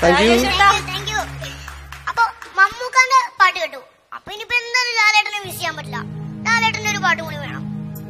Thank you Rajesh ഏട്ടാ thank you അപ്പൊ മമ്മൂക്കാന്റെ പാട്ട് കേട്ടു അപ്പൊ ഇനിയിപ്പോ എന്തായാലും ലാലേട്ടനെ മിസ് ചെയ്യാൻ പറ്റില്ല ലാലേട്ടന്റെ ഒരു പാട്ട് കൂടി വേണം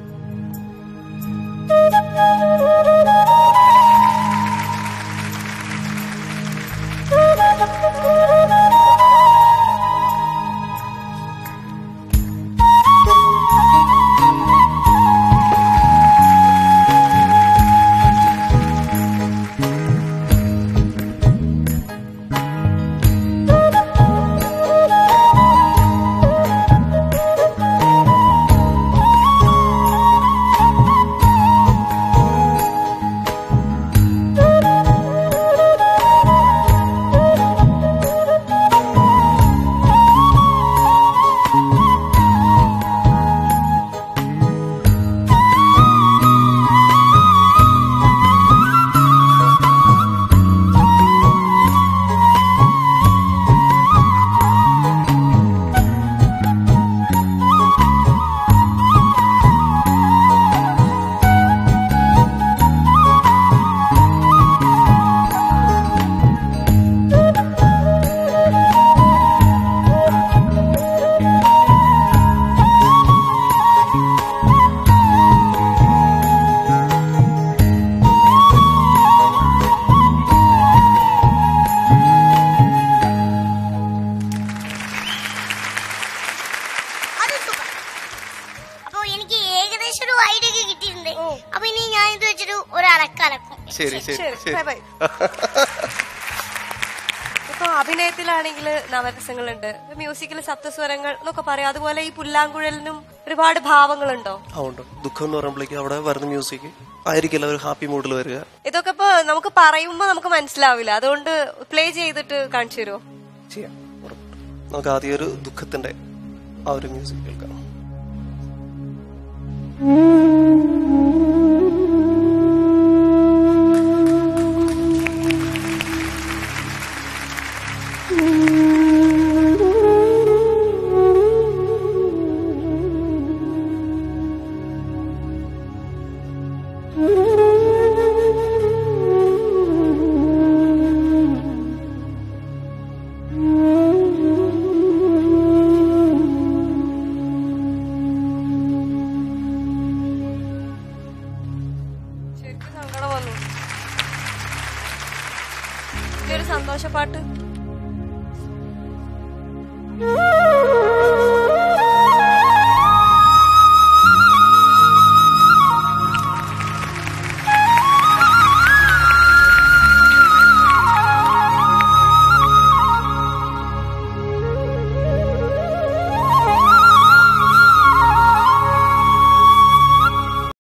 അത് super. അപ്പൊ എനിക്ക് ഏകദേശം ഒരു ഐഡിയ ഒക്കെ കിട്ടിയിട്ടുണ്ട് അപ്പൊ ഇനി ഞാൻ ഇത് വെച്ചിട്ട് ഒരലക്കലക്കും ശരി ശരി ശരി ശരി ബൈ ബൈ ഇപ്പൊ അഭിനയത്തിലാണെങ്കിൽ നവരസങ്ങളുണ്ട് മ്യൂസിക്കിൽ സപ്തസ്വരങ്ങൾ എന്നൊക്കെ പറയാം അതുപോലെ ഈ പുല്ലാങ്കുഴലിനും ഒരുപാട് ഭാവങ്ങളുണ്ടോ ആ ഉണ്ട് ദുഃഖം എന്ന് പറയുമ്പോഴേക്കും അവിടെ വരുന്ന മ്യൂസിക് ആയിരിക്കില്ല ഒരു ഹാപ്പി മൂഡിൽ വരിക ഇതൊക്കെ ഇപ്പൊ നമുക്ക് പറയുമ്പോ നമുക്ക് മനസ്സിലാവില്ല അതുകൊണ്ട് പ്ലേ ചെയ്തിട്ട് കാണിച്ചു തരുമോ ചെയ്യാം ഉറപ്പായിട്ടും. നമുക്ക് ആദ്യം ഒരു ദുഃഖത്തിന്റെ ആ ഒരു മ്യൂസിക് കേൾക്കാം ശരിക്കും സങ്കടം വന്നു ഇനി ഒരു സന്തോഷപ്പാട്ട് ആ